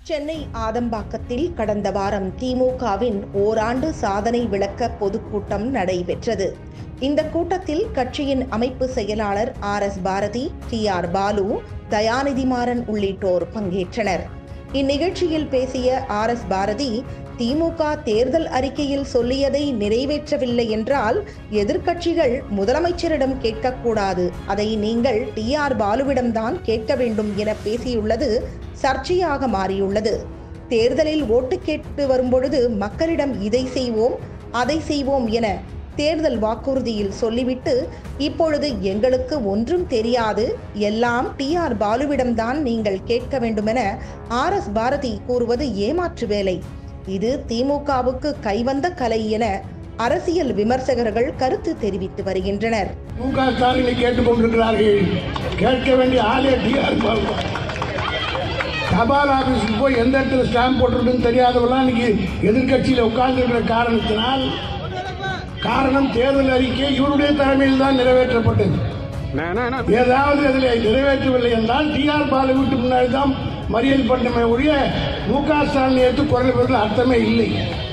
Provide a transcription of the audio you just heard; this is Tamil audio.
சென்னை ஆதம்பாக்கத்தில் கடந்த வாரம் திமுகவின் ஓராண்டு சாதனை விளக்க பொதுக்கூட்டம் நடைபெற்றது இந்த கூட்டத்தில் கட்சியின் அமைப்பு செயலாளர் R S Bharathi T R Baalu Dayanidhi Maran உள்ளிட்டோர் பங்கேற்றனர் இந்நிகழ்ச்சியில் பேசிய ஆர் எஸ் பாரதி திமுக தேர்தல் அறிக்கையில் சொல்லியதை நிறைவேற்றவில்லை என்றால் எதிர்க்கட்சிகள் முதலமைச்சரிடம் கேட்கக்கூடாது அதை நீங்கள் டி ஆர் பாலுவிடம்தான் கேட்க வேண்டும் என பேசியுள்ளது சர்ச்சையாக மாறியுள்ளது தேர்தலில் ஓட்டு கேட்டு வரும்பொழுது மக்களிடம் இதை செய்வோம் அதை செய்வோம் என தேர்தல் வாக்குறுதியில் சொல்லிவிட்டு இப்பொழுது எங்களுக்கு ஒன்றும் தெரியாது எல்லாம் டி ஆர் பாலுவிடம்தான் நீங்கள் கேட்க வேண்டுமென ஆர் எஸ் பாரதி கூறுவது ஏமாற்று வேலை இது திமுகவுக்கு கைவந்த கலை என அரசியல் விமர்சகர்கள் கருத்து தெரிவித்து வருகின்றனர் மு க ஸ்டாலினை கேட்டுக்கொண்டிருக்கிறார்கள் கேட்க வேண்டிய ஆளே டிஆர் பாலு தபால் ஆபீஸுக்கு போய் எந்த இடத்துல ஸ்டாம்ப் போட்டிருக்குன்னு தெரியாதவெல்லாம் இன்னைக்கு எதிர்கட்சியில் உட்கார்ந்துருக்கிற காரணத்தினால் காரணம் தேர்தல் அறிக்கை இவருடைய தலைமையில் தான் நிறைவேற்றப்பட்டது ஏதாவது அதில் நிறைவேற்றவில்லை என்றால் டிஆர் பாலு வீட்டு முன்னாடி தான் மறியல் பண்ணமே ஒழிய மு க ஸ்டாலினை எடுத்து குரல் பெறுவதில் அர்த்தமே இல்லை